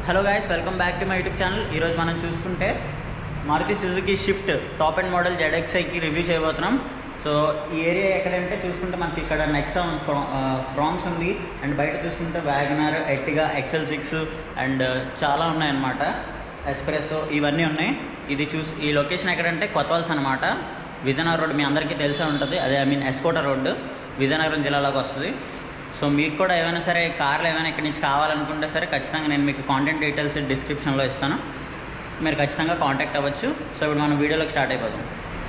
Hello guys welcome back to my YouTube channel ఈరోజు మనం చూసుకుంటే Maruti Suzuki Swift top and model జెడ్ఎక్స్ఐకి review చేయబోతున్నాం సో ఈ ఏరియా ఎక్కడంటే చూసుకుంటే మనకి ఇక్కడ నెక్సా ఫ్రాంక్స్ ఉంది అండ్ బయట చూసుకుంటే WagonR Ertiga XL six and చాలా ఉన్నాయన్నమాట ఎస్ప్రెస్సో ఇవన్నీ ఉన్నాయి ఇది చూసి ఈ లొకేషన్ ఎక్కడంటే కొత్తవలస అనమాట విజయనగరం రోడ్ మీ అందరికీ తెలిసే ఉంటుంది అదే I mean Skota road Vizianagaram జిల్లాలోకి వస్తుంది సో మీకు కూడా ఏమైనా సరే కార్లు ఏమైనా ఇక్కడి నుంచి కావాలనుకుంటే సరే ఖచ్చితంగా నేను మీకు కాంటాక్ట్ డీటెయిల్స్ డిస్క్రిప్షన్లో ఇస్తాను మీరు ఖచ్చితంగా కాంటాక్ట్ అవ్వచ్చు సో ఇప్పుడు మనం వీడియోలోకి స్టార్ట్ అయిపోదాం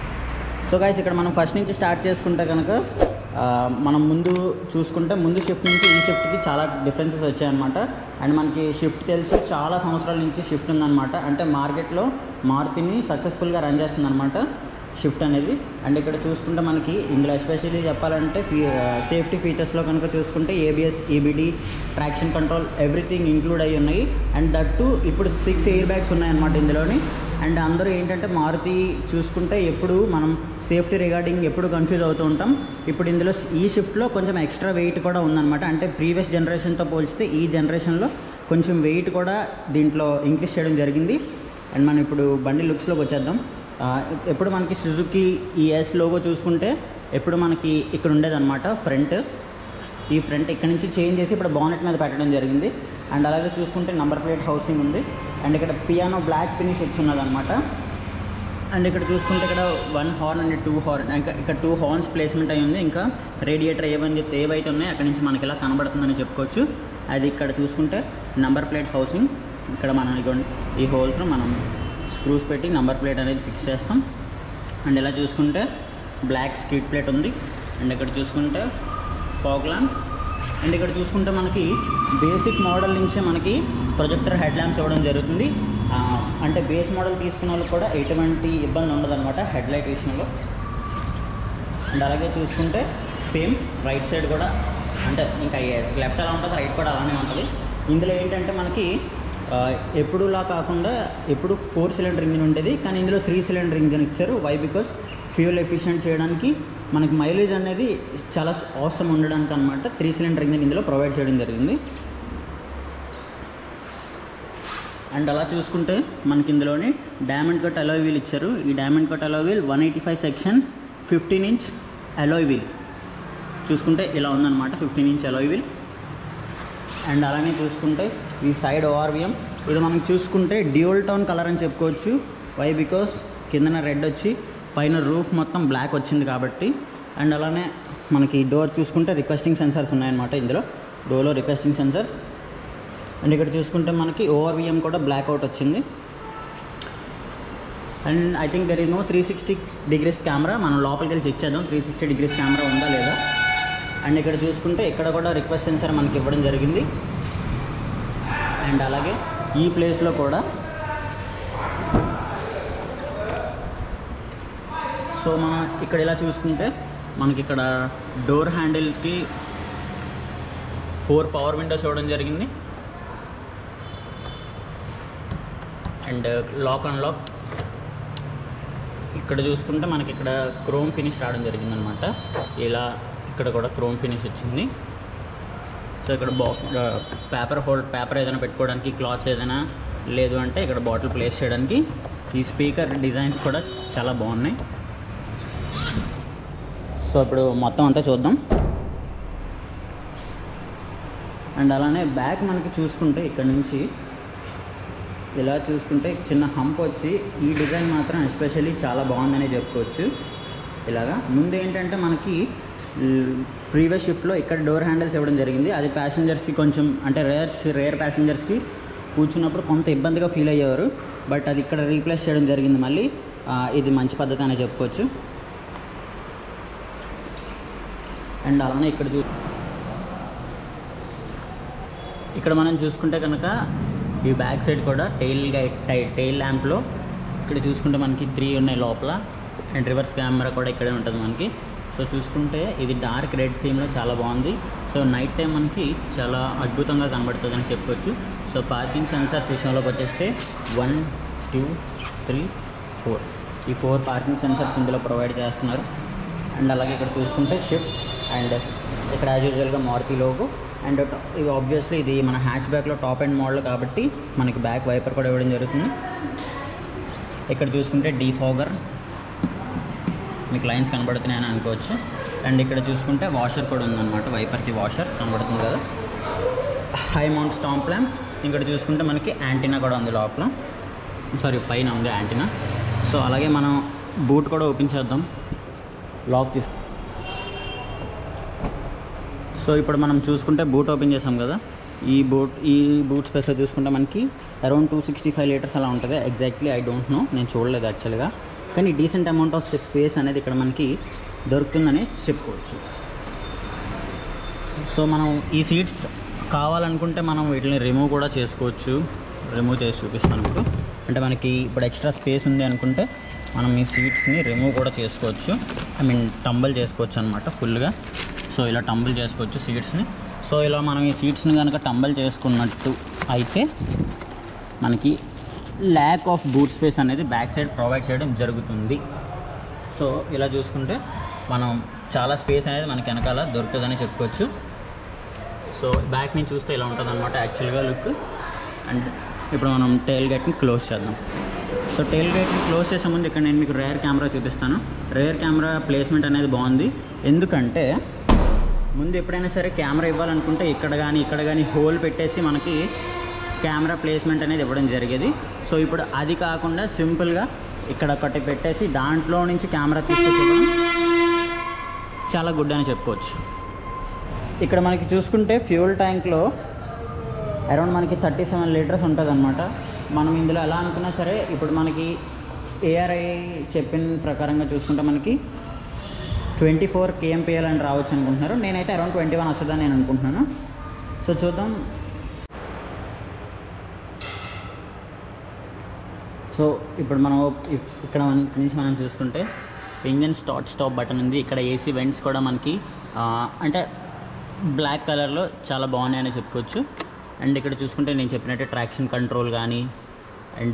సో గాయస్ ఇక్కడ మనం ఫస్ట్ నుంచి స్టార్ట్ చేసుకుంటే కనుక ఆ, మనం ముందు చూసుకుంటే ముందు షిఫ్ట్ నుంచి ఈ షిఫ్ట్కి చాలా డిఫరెన్సెస్ వచ్చాయన్నమాట అండ్ మనకి షిఫ్ట్ తెలుసు చాలా సంవత్సరాల నుంచి షిఫ్ట్ ఉందన్నమాట అంటే మార్కెట్లో మారుతిని సక్సెస్ఫుల్గా రన్ చేస్తుందన్నమాట షిఫ్ట్ అనేది అండ్ ఇక్కడ చూసుకుంటే మనకి ఇందులో ఎస్పెషల్లీ చెప్పాలంటే ఫీ సేఫ్టీ ఫీచర్స్లో కనుక చూసుకుంటే ABS EBD traction control everything include అయ్యి ఉన్నాయి అండ్ దట్టు ఇప్పుడు సిక్స్ ఎయిర్ బ్యాగ్స్ ఉన్నాయన్నమాట ఇందులోని అండ్ అందరూ ఏంటంటే మారుతి చూసుకుంటే ఎప్పుడు మనం సేఫ్టీ రిగార్డింగ్ ఎప్పుడు కన్ఫ్యూజ్ అవుతూ ఉంటాం ఇప్పుడు ఇందులో ఈ షిఫ్ట్లో కొంచెం ఎక్స్ట్రా వెయిట్ కూడా ఉందన్నమాట అంటే ప్రీవియస్ జనరేషన్తో పోల్చితే ఈ జనరేషన్లో కొంచెం వెయిట్ కూడా దీంట్లో ఇంక్రీజ్ చేయడం జరిగింది అండ్ మనం ఇప్పుడు బండి లుక్స్లోకి వచ్చేద్దాం ఆ, ఎప్పుడు మనకి సుజుకి ఈ ఎస్ లోగో చూసుకుంటే ఎప్పుడు మనకి ఇక్కడ ఉండేదన్నమాట ఫ్రంట్ ఈ ఫ్రంట్ ఇక్కడ నుంచి చేంజ్ చేసి ఇప్పుడు బానెట్ మీద పెట్టడం జరిగింది అండ్ అలాగే చూసుకుంటే నంబర్ ప్లేట్ హౌసింగ్ ఉంది అండ్ ఇక్కడ పియానో బ్లాక్ ఫినిష్ వచ్చి ఉన్నదన్నమాట అండ్ ఇక్కడ చూసుకుంటే ఇక్కడ one horn and two horn ఇంకా ఇక్కడ టూ హార్న్స్ ప్లేస్మెంట్ అయి ఉంది ఇంకా రేడియేటర్ ఏవని చెప్తే ఏవైతే ఉన్నాయో అక్కడ నుంచి మనకి ఇలా కనబడుతుందని చెప్పుకోవచ్చు అది ఇక్కడ చూసుకుంటే నంబర్ ప్లేట్ హౌసింగ్ ఇక్కడ మనం ఇదిగోండి ఈ హోల్స్లో మనం స్క్రూస్ పెట్టి నంబర్ ప్లేట్ అనేది ఫిక్స్ చేస్తాం అండ్ ఇలా చూసుకుంటే బ్లాక్ స్కిడ్ ప్లేట్ ఉంది అండ్ ఇక్కడ చూసుకుంటే ఫాగ్ ల్యాంప్ అండ్ ఇక్కడ చూసుకుంటే మనకి బేసిక్ మోడల్ నుంచే మనకి ప్రొజెక్టర్ హెడ్ ల్యాంప్స్ ఇవ్వడం జరుగుతుంది ఆ, అంటే బేస్ మోడల్ తీసుకున్న వాళ్ళకి కూడా ఎటువంటి ఇబ్బంది ఉండదన్నమాట హెడ్ లైట్ విషయంలో అండ్ అలాగే చూసుకుంటే సేమ్ రైట్ సైడ్ కూడా అంటే ఇంకా లెఫ్ట్ ఎలా ఉంటుంది రైట్ కూడా అలానే ఉంటుంది ఇందులో ఏంటంటే మనకి ఆ, ఎప్పుడులా కాకుండా ఎప్పుడు ఫోర్ సిలిండర్ ఇంజిన్ ఉండేది కానీ ఇందులో త్రీ సిలిండర్ ఇంజిన్ ఇచ్చారు వై బికాస్ ఫ్యూల్ ఎఫిషియెంట్ చేయడానికి మనకి మైలేజ్ అనేది చాలా అవసరం ఉండడానికి అనమాట త్రీ సిలిండర్ ఇంజిన్ ఇందులో ప్రొవైడ్ చేయడం జరిగింది అండ్ అలా చూసుకుంటే మనకి ఇందులోని డైమండ్ కట్ అలోయ్ వీల్ ఇచ్చారు ఈ diamond cut alloy wheel one eighty five section fifteen inch alloy wheel చూసుకుంటే ఇలా ఉందన్నమాట fifteen inch alloy wheel and అలానే చూసుకుంటే ఈ సైడ్ ఓఆర్విఎం ఇది మనం చూసుకుంటే డ్యూల్ టౌన్ కలర్ అని చెప్పుకోవచ్చు వై బికాస్ కిందన రెడ్ వచ్చి పైన రూఫ్ మొత్తం బ్లాక్ వచ్చింది కాబట్టి అండ్ అలానే మనకి డోర్ చూసుకుంటే రిక్వెస్టింగ్ సెన్సార్స్ ఉన్నాయన్నమాట ఇందులో డోర్లో రిక్వెస్టింగ్ సెన్సార్స్ అండ్ ఇక్కడ చూసుకుంటే మనకి ఓఆర్విఎం కూడా బ్లాక్ అవుట్ వచ్చింది and I think there is no three sixty degrees camera మనం లోపలికి వెళ్ళి చెక్ చేద్దాం త్రీ సిక్స్టీ డిగ్రీస్ కెమెరా ఉందా లేదా అండ్ ఇక్కడ చూసుకుంటే ఇక్కడ కూడా రిక్వెస్ట్ సెన్సార్ మనకి ఇవ్వడం జరిగింది అండ్ అలాగే ఈ ప్లేస్లో కూడా సో మనం ఇక్కడ ఇలా చూసుకుంటే మనకి ఇక్కడ డోర్ హ్యాండిల్స్కి ఫోర్ పవర్ విండోస్ ఇవ్వడం జరిగింది అండ్ లాక్ అండ్ లాక్ ఇక్కడ చూసుకుంటే మనకి ఇక్కడ క్రోమ్ ఫినిష్ రావడం జరిగింది అనమాట ఇలా ఇక్కడ కూడా క్రోమ్ ఫినిష్ వచ్చింది సో ఇక్కడ బా పేపర్ హోల్డ్ పేపర్ ఏదైనా పెట్టుకోవడానికి క్లాత్స్ ఏదైనా లేదు అంటే ఇక్కడ బాటిల్ ప్లేస్ చేయడానికి ఈ స్పీకర్ డిజైన్స్ కూడా చాలా బాగున్నాయి సో ఇప్పుడు మొత్తం అంతా చూద్దాం అండ్ అలానే బ్యాక్ మనకి చూసుకుంటే ఇక్కడ నుంచి ఇలా చూసుకుంటే చిన్న హంప్ వచ్చి ఈ డిజైన్ మాత్రం ఎస్పెషల్లీ చాలా బాగుందనే చెప్పుకోవచ్చు ఇలాగా ముందు ఏంటంటే మనకి ప్రీవియస్ షిఫ్ట్లో ఇక్కడ డోర్ హ్యాండిల్స్ ఇవ్వడం జరిగింది అది ప్యాసింజర్స్కి కొంచెం అంటే రేర్ రేర్ ప్యాసింజర్స్కి కూర్చున్నప్పుడు కొంత ఇబ్బందిగా ఫీల్ అయ్యేవారు బట్ అది ఇక్కడ రీప్లేస్ చేయడం జరిగింది మళ్ళీ ఆ, ఇది మంచి పద్ధతి అనే చెప్పుకోవచ్చు అండ్ అలానే ఇక్కడ చూ ఇక్కడ మనం చూసుకుంటే కనుక ఈ బ్యాక్ సైడ్ కూడా టైల్ టైల్ ల్యాంప్లో ఇక్కడ చూసుకుంటే మనకి త్రీ ఉన్నాయి లోపల అండ్ రివర్స్ కెమెరా కూడా ఇక్కడే ఉంటుంది మనకి సో చూసుకుంటే ఇది డార్క్ రెడ్ థీమ్లో చాలా బాగుంది సో నైట్ టైం మనకి చాలా అద్భుతంగా కనబడుతుంది అని చెప్పుకోవచ్చు సో పార్కింగ్ సెన్సార్స్ విషయంలోకి వచ్చేస్తే వన్ టూ త్రీ ఫోర్ ఈ ఫోర్ పార్కింగ్ సెన్సార్స్ ఇందులో ప్రొవైడ్ చేస్తున్నారు అండ్ అలాగే ఇక్కడ చూసుకుంటే షిఫ్ట్ అండ్ ఇక్కడ యాజ్ యూజువల్గా మారుతి లోగో అండ్ ఇది ఆబ్వియస్లీ ఇది మన హ్యాచ్ బ్యాక్లో టాప్ అండ్ మోడల్ కాబట్టి మనకి బ్యాక్ వైపర్ కూడా ఇవ్వడం జరుగుతుంది ఇక్కడ చూసుకుంటే డీఫాగర్ మీకు లైన్స్ కనబడుతున్నాయని అనుకోవచ్చు అండ్ ఇక్కడ చూసుకుంటే వాషర్ కూడా ఉందన్నమాట వైపర్కి వాషర్ కనబడుతుంది కదా హై మౌంట్ స్టాంప్ ల్యాంప్ ఇక్కడ చూసుకుంటే మనకి యాంటీనా కూడా ఉంది లోపల సారీ పైన ఉంది యాంటీనా సో అలాగే మనం బూట్ కూడా ఓపెన్ చేద్దాం లాక్ తీసు సో ఇప్పుడు మనం చూసుకుంటే బూట్ ఓపెన్ చేసాం కదా ఈ బూట్ ఈ బూట్ స్పేస్లో చూసుకుంటే మనకి around two sixty five litres అలా ఉంటుంది ఎగ్జాక్ట్లీ ఐ డోంట్ నో నేను చూడలేదు యాక్చువల్గా కానీ డీసెంట్ అమౌంట్ ఆఫ్ స్పేస్ అనేది ఇక్కడ మనకి దొరుకుతుందని చెప్పుకోవచ్చు సో మనం ఈ సీట్స్ కావాలనుకుంటే మనం వీటిని రిమూవ్ కూడా చేసుకోవచ్చు రిమూవ్ చేసి చూపిస్తాను మీకు అంటే మనకి ఇప్పుడు ఎక్స్ట్రా స్పేస్ ఉంది అనుకుంటే మనం ఈ సీట్స్ని రిమూవ్ కూడా చేసుకోవచ్చు ఐ మీన్ టంబల్ చేసుకోవచ్చు అనమాట ఫుల్గా సో ఇలా టంబల్ చేసుకోవచ్చు సీట్స్ని సో ఇలా మనం ఈ సీట్స్ని కనుక టంబల్ చేసుకున్నట్టు అయితే మనకి ల్యాక్ ఆఫ్ బూట్ స్పేస్ అనేది బ్యాక్ సైడ్ ప్రొవైడ్ చేయడం జరుగుతుంది సో ఇలా చూసుకుంటే మనం చాలా స్పేస్ అనేది మనకి వెనకాల దొరుకుతుందని చెప్పుకోవచ్చు సో బ్యాక్ నుంచి చూస్తే ఇలా ఉంటుంది అనమాట యాక్చువల్గా లుక్ అండ్ ఇప్పుడు మనం టైల్ గేట్ని క్లోజ్ చేద్దాం సో టైల్ గేట్ని క్లోజ్ చేసే ముందు ఇక్కడ నేను మీకు రేర్ కెమెరా చూపిస్తాను రేర్ కెమెరా ప్లేస్మెంట్ అనేది బాగుంది ఎందుకంటే ముందు ఎప్పుడైనా సరే కెమెరా ఇవ్వాలనుకుంటే ఇక్కడ కానీ ఇక్కడ కానీ హోల్ పెట్టేసి మనకి కెమెరా ప్లేస్మెంట్ అనేది ఇవ్వడం జరిగేది సో ఇప్పుడు అది కాకుండా సింపుల్గా ఇక్కడ ఒకటి పెట్టేసి దాంట్లో నుంచి కెమెరా తీసుకొచ్చి చాలా గుడ్ అని చెప్పుకోవచ్చు ఇక్కడ మనకి చూసుకుంటే ఫ్యూల్ ట్యాంక్లో అరౌండ్ మనకి థర్టీ సెవెన్ లీటర్స్ ఉంటుంది అనమాట మనం ఇందులో ఎలా అనుకున్నా సరే ఇప్పుడు మనకి ఏఆర్ఐ చెప్పిన ప్రకారంగా చూసుకుంటే మనకి ట్వంటీ ఫోర్ కేఎంపిఎల్ అని రావచ్చు అనుకుంటున్నారు నేనైతే అరౌండ్ ట్వంటీ వన్ వస్తుందని నేను అనుకుంటున్నాను సో చూద్దాం సో ఇప్పుడు మనం ఇప్- ఇక్కడ మన ఇక్కడ నుంచి మనం చూసుకుంటే ఇంజన్ స్టార్ట్ స్టాప్ బటన్ ఉంది ఇక్కడ ఏసీ వెంట్స్ కూడా మనకి ఆ, అంటే బ్లాక్ కలర్లో చాలా బాగున్నాయని చెప్పుకోవచ్చు అండ్ ఇక్కడ చూసుకుంటే నేను చెప్పినట్టు ట్రాక్షన్ కంట్రోల్ కానీ and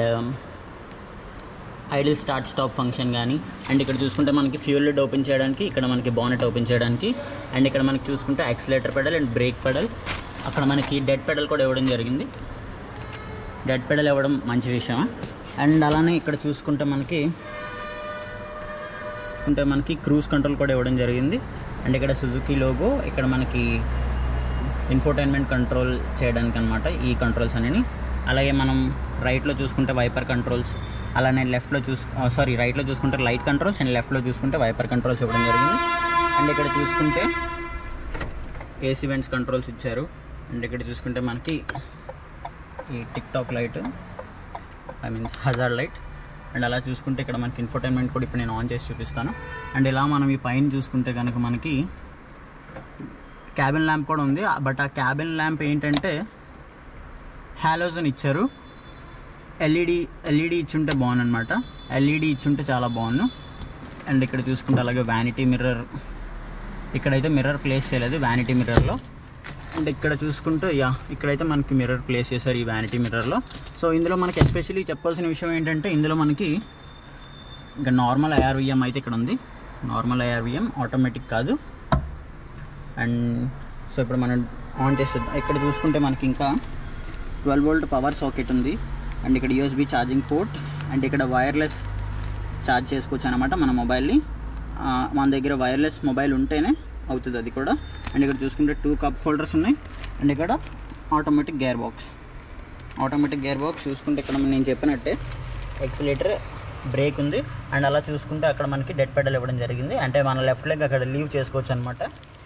idle start stop function కానీ అండ్ ఇక్కడ చూసుకుంటే మనకి ఫ్యూల్ లిడ్ ఓపెన్ చేయడానికి ఇక్కడ మనకి బానెట్ ఓపెన్ చేయడానికి అండ్ ఇక్కడ మనకి చూసుకుంటే accelerator pedal and brake pedal అక్కడ మనకి డెడ్ పెడల్ కూడా ఇవ్వడం జరిగింది డెడ్ పెడల్ ఇవ్వడం మంచి విషయం అండ్ అలానే ఇక్కడ చూసుకుంటే మనకి చూసుకుంటే మనకి క్రూజ్ కంట్రోల్ కూడా ఇవ్వడం జరిగింది అండ్ ఇక్కడ సుజుకి లోగో ఇక్కడ మనకి ఇన్ఫోటైన్మెంట్ కంట్రోల్ చేయడానికి అనమాట ఈ కంట్రోల్స్ అనేవి అలాగే మనం రైట్లో చూసుకుంటే వైపర్ కంట్రోల్స్ అలానే లెఫ్ట్లో చూసు సారీ రైట్లో చూసుకుంటే లైట్ కంట్రోల్స్ అండ్ లెఫ్ట్లో చూసుకుంటే వైపర్ కంట్రోల్స్ ఇవ్వడం జరిగింది అండ్ ఇక్కడ చూసుకుంటే ఏసీ వెంట్స్ కంట్రోల్స్ ఇచ్చారు అండ్ ఇక్కడ చూసుకుంటే మనకి ఈ tick tock light I mean hazard light and అలా చూసుకుంటే ఇక్కడ మనకి ఇన్ఫోటైన్మెంట్ కూడా ఇప్పుడు నేను ఆన్ చేసి చూపిస్తాను అండ్ ఇలా మనం ఈ పైన చూసుకుంటే కనుక మనకి క్యాబిన్ ల్యాంప్ కూడా ఉంది బట్ ఆ క్యాబిన్ ల్యాంప్ ఏంటంటే హ్యాలోజన్ ఇచ్చారు ఎల్ఈడి ఎల్ఈడి ఇచ్చుంటే బాగుంది అనమాట ఎల్ఈడి ఇచ్చుంటే చాలా బాగుండు అండ్ ఇక్కడ చూసుకుంటే అలాగే వ్యానిటీ మిర్రర్ ఇక్కడైతే మిర్రర్ ప్లేస్ చేయలేదు వ్యానిటీ మిర్రర్లో అండ్ ఇక్కడ చూసుకుంటే యా ఇక్కడైతే మనకి మిర్రర్ ప్లేస్ చేశారు ఈ వ్యానిటీ మిర్రర్లో సో ఇందులో మనకి ఎస్పెషల్లీ చెప్పాల్సిన విషయం ఏంటంటే ఇందులో మనకి ఇంకా నార్మల్ ఐఆర్విఎం అయితే ఇక్కడ ఉంది నార్మల్ ఐఆర్విఎం ఆటోమేటిక్ కాదు అండ్ సో ఇప్పుడు మనం ఆన్ చేసి ఇక్కడ చూసుకుంటే మనకి ఇంకా ట్వెల్వ్ వోల్ట్ పవర్ సాకెట్ ఉంది అండ్ ఇక్కడ యూఎస్బి ఛార్జింగ్ పోర్ట్ అండ్ ఇక్కడ వైర్లెస్ ఛార్జ్ చేసుకోవచ్చు అనమాట మన మొబైల్ని ఆ, మన దగ్గర వైర్లెస్ మొబైల్ ఉంటేనే అవుతుంది అది కూడా అండ్ ఇక్కడ చూసుకుంటే టూ కప్ హోల్డర్స్ ఉన్నాయి అండ్ ఇక్కడ automatic gear box automatic gear box చూసుకుంటే ఇక్కడ నేను చెప్పినట్టే ఎక్సిలేటర్ బ్రేక్ ఉంది అండ్ అలా చూసుకుంటే అక్కడ మనకి డెడ్ పెడల్ ఇవ్వడం జరిగింది అంటే మన లెఫ్ట్ లెగ్ అక్కడ లీవ్ చేసుకోవచ్చు అనమాట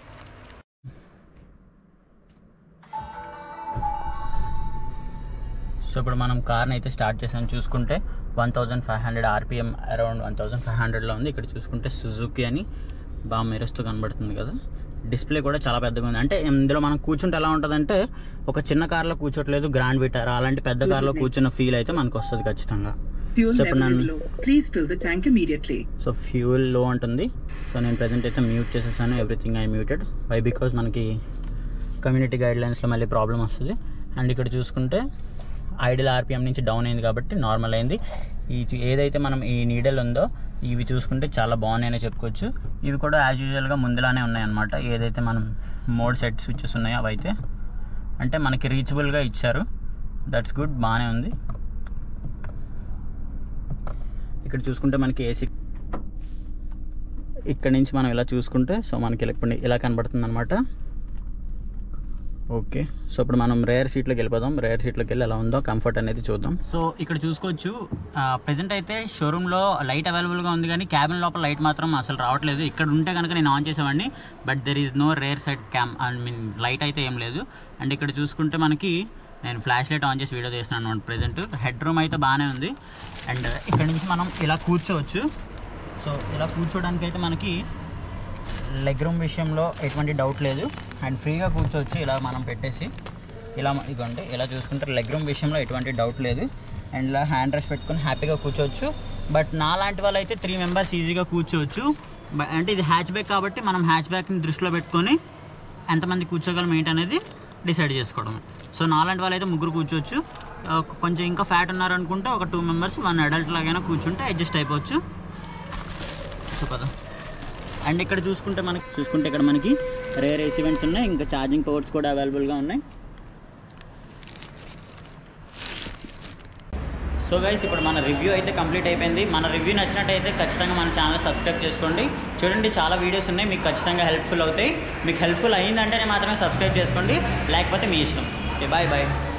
సో ఇప్పుడు మనం కార్ని అయితే స్టార్ట్ చేసాం చూసుకుంటే one thousand five hundred RPM around one thousand five హండ్రెడ్లో ఉంది ఇక్కడ చూసుకుంటే సుజుకి అని బాగా మెరుస్తూ కనబడుతుంది కదా డిస్ప్లే కూడా చాలా పెద్దగా ఉంది అంటే ఇందులో మనం కూర్చుంటే ఎలా ఉంటుందంటే ఒక చిన్న కార్లో కూర్చోట్లేదు గ్రాండ్ విటారా అలాంటి పెద్ద కార్లో కూర్చున్న ఫీల్ అయితే మనకు వస్తుంది ఖచ్చితంగా Fuel సో ఇప్పుడు level is నన్ను low. Please fill the tank immediately. So fuel low ఉంటుంది సో నేను ప్రజెంట్ అయితే మ్యూట్ చేసేసాను everything I muted why because మనకి కమ్యూనిటీ గైడ్ లైన్స్లో మళ్ళీ ప్రాబ్లం వస్తుంది అండ్ ఇక్కడ చూసుకుంటే ఐడిల్ ఆర్పిఎం నుంచి డౌన్ అయింది కాబట్టి నార్మల్ అయింది ఈ చు- ఏదైతే మనం ఈ నీడల్ ఉందో ఇవి చూసుకుంటే చాలా బాగున్నాయని చెప్పుకోవచ్చు ఇవి కూడా యాజ్ యూజువల్గా ముందులానే ఉన్నాయన్నమాట ఏదైతే మనం మోడ్ సెట్ స్విచ్చెస్ ఉన్నాయో అవి అయితే అంటే మనకి రీచబుల్గా ఇచ్చారు దట్స్ గుడ్ బాగానే ఉంది ఇక్కడ చూసుకుంటే మనకి ఏసీ ఇక్కడ నుంచి మనం ఇలా చూసుకుంటే సో మనకి ఇలా ఇప్పుడు ఇలా కనబడుతుంది అనమాట ఓకే సో ఇప్పుడు మనం రేర్ సీట్లోకి వెళ్ళిపోదాం రేర్ సీట్లోకి వెళ్ళి ఎలా ఉందో కంఫర్ట్ అనేది చూద్దాం సో ఇక్కడ చూసుకోవచ్చు ప్రజెంట్ అయితే షోరూంలో లైట్ అవైలబుల్గా ఉంది కానీ క్యాబిన్ లోపల లైట్ మాత్రం అసలు రావట్లేదు ఇక్కడ ఉంటే కనుక నేను ఆన్ చేసేవాడిని but there is no rear side cam I mean light అయితే ఏం లేదు అండ్ ఇక్కడ చూసుకుంటే మనకి నేను ఫ్లాష్ లైట్ ఆన్ చేసి వీడియో తీస్తున్నాను అనమాట ప్రజెంట్ హెడ్ రూమ్ అయితే బాగానే ఉంది అండ్ ఇక్కడ నుంచి మనం ఇలా కూర్చోవచ్చు సో ఇలా కూర్చోడానికి అయితే మనకి లెగ్ రూమ్ విషయంలో ఎటువంటి డౌట్ లేదు అండ్ ఫ్రీగా కూర్చోవచ్చు ఇలా మనం పెట్టేసి ఇలా ఇదిగోండి ఇలా చూసుకుంటే లెగ్ రూమ్ విషయంలో ఎటువంటి డౌట్ లేదు అండ్ ఇలా హ్యాండ్ రెస్ట్ పెట్టుకొని హ్యాపీగా కూర్చోవచ్చు బట్ నా లాంటి వాళ్ళు అయితే త్రీ మెంబర్స్ ఈజీగా కూర్చోవచ్చు బ- అంటే ఇది హ్యాచ్ బ్యాక్ కాబట్టి మనం హ్యాచ్ బ్యాక్ని దృష్టిలో పెట్టుకొని ఎంతమంది కూర్చోగలం ఏంటి అనేది డిసైడ్ చేసుకోవడం సో నాలాంటి వాళ్ళు అయితే ముగ్గురు కూర్చోవచ్చు ఆ, కొంచెం ఇంకా ఫ్యాట్ ఉన్నారనుకుంటే ఒక టూ మెంబర్స్ వన్ అడల్ట్ లాగైనా కూర్చుంటే అడ్జస్ట్ అయిపోవచ్చు సో కదా అండ్ ఇక్కడ చూసుకుంటే మనకి చూసుకుంటే ఇక్కడ మనకి రేర్ ఏసీ వెంట్స్ ఉన్నాయి ఇంకా ఛార్జింగ్ పోర్ట్స్ కూడా అవైలబుల్గా ఉన్నాయి సో గైస్ ఇప్పుడు మన రివ్యూ అయితే కంప్లీట్ అయిపోయింది మన రివ్యూ నచ్చినట్టయితే ఖచ్చితంగా మన ఛానల్ సబ్స్క్రైబ్ చేసుకోండి చూడండి చాలా వీడియోస్ ఉన్నాయి మీకు ఖచ్చితంగా హెల్ప్ఫుల్ అవుతాయి మీకు హెల్ప్ఫుల్ అయ్యిందంటేనే మాత్రమే సబ్స్క్రైబ్ చేసుకోండి లేకపోతే మీ ఇష్టం ఓకే బాయ్ బాయ్